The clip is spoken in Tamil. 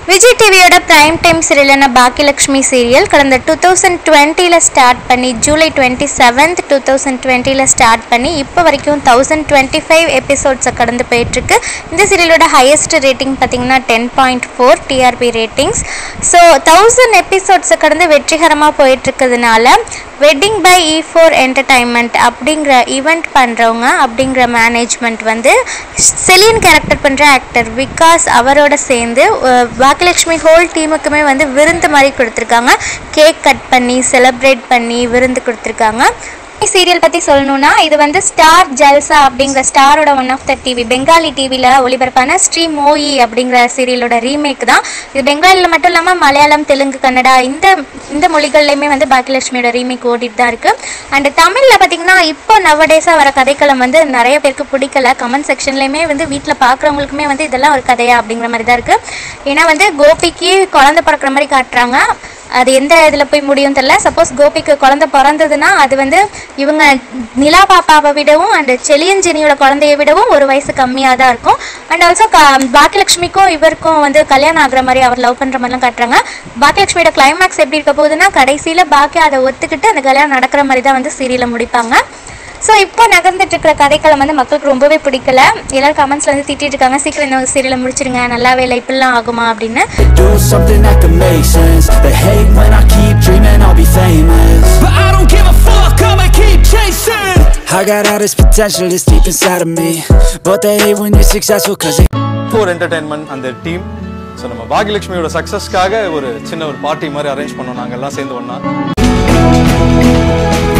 விஜய் டிவியோட பிரைம் டைம் சீரியலான பாக்கியலட்சுமி சீரியல் கடந்த டூ தௌசண்ட் டுவெண்ட்டியில் ஸ்டார்ட் பண்ணி July twenty seventh two thousand டுவெண்ட்டியில் ஸ்டார்ட் பண்ணி இப்போ வரைக்கும் தௌசண்ட் டுவெண்ட்டி ஃபைவ் எபிசோட்ஸை கடந்து போயிட்டுருக்கு இந்த சீரியலோட ஹையஸ்ட் ரேட்டிங் பார்த்தீங்கன்னா ten point four TRP ratings so thousand எபிசோட்ஸை கடந்து வெற்றிகரமாக போயிட்டுருக்கிறதுனால wedding by E four entertainment அப்படிங்கிற ஈவெண்ட் பண்ணுறவங்க அப்படிங்கிற மேனேஜ்மெண்ட் வந்து செலியன் கேரக்டர் பண்ணுற ஆக்டர் விகாஸ் அவரோட சேர்ந்து அஹ், பாக்கியலட்சுமி ஹோல் டீமுக்குமே வந்து விருந்து மாதிரி கொடுத்துருக்காங்க கேக் கட் பண்ணி செலிப்ரேட் பண்ணி விருந்து கொடுத்துருக்காங்க சீரியல் பற்றி சொல்லணும்னா இது வந்து ஸ்டார் ஜல்சா அப்படிங்கிற ஸ்டாரோட one of the TV Bengali டிவியில் ஒளிபரப்பான ஸ்ரீ மோயி அப்படிங்கிற சீரியலோட ரீமேக் தான் இது பெங்காலியில் மட்டும் இல்லாமல் மலையாளம் தெலுங்கு கன்னடா இந்த இந்த மொழிகள்லையுமே வந்து பாக்கியலட்சுமியோட ரீமேக் ஓடிட்டு தான் இருக்குது அண்ட் தமிழில் பார்த்தீங்கன்னா இப்போ நவடேஸாக வர கதைக்களம் வந்து நிறைய பேருக்கு பிடிக்கல கமெண்ட் செக்ஷன்லேயுமே வந்து வீட்டில் பார்க்குறவங்களுக்குமே வந்து இதெல்லாம் ஒரு கதையா அப்படிங்கிற மாதிரி தான் இருக்குது ஏன்னா வந்து கோபிக்கு குழந்தை பிறக்கிற மாதிரி காட்டுறாங்க அது எந்த இதில் போய் முடியும் தெரியல சப்போஸ் கோபிக்கு குழந்தை பிறந்ததுன்னா அது வந்து இவங்க நிலா பாப்பாவை விடவும் அண்ட் செலியஞ்செனியோட குழந்தைய விடவும் ஒரு வயசு கம்மியாக தான் இருக்கும் அண்ட் ஆல்சோ க பாக்கியலட்சுமிக்கும் இவருக்கும் வந்து கல்யாணம் ஆகுற மாதிரி அவர் லவ் பண்ணுற மாதிரிலாம் காட்டுறாங்க பாக்கியலட்சுமியோட கிளைமேக்ஸ் எப்படி இருக்க போகுதுன்னா கடைசியில் பாக்கி அதை ஒத்துக்கிட்டு அந்த கல்யாணம் நடக்கிற மாதிரி தான் வந்து சீரியலை முடிப்பாங்க ஸோ இப்போ நகர்ந்துட்டு இருக்கிற கதைக்களம் வந்து மக்களுக்கு ரொம்பவே பிடிக்கல எல்லாரும் கமெண்ட்ஸ்ல வந்து திட்டிட்டு இருக்காங்க சீக்கிரம் இந்த சீரியலை முடிச்சிருங்க நல்லாவே இல்லை இப்படிலாம் ஆகுமா அப்படின்னு Do something that could make sense They hate when I keep dreaming I'll be famous But I don't give a fuck, I'ma keep chasing I got all this potential that's deep inside of me But they hate when you're successful cause they four entertainment அந்த டீம் ஸோ நம்ம பாகியலட்சுமியோட சக்ஸஸ்க்காக ஒரு சின்ன ஒரு பார்ட்டி மாதிரி அரேஞ்ச் பண்ணோம் நாங்கள் எல்லாம் சேர்ந்து ஒன்றா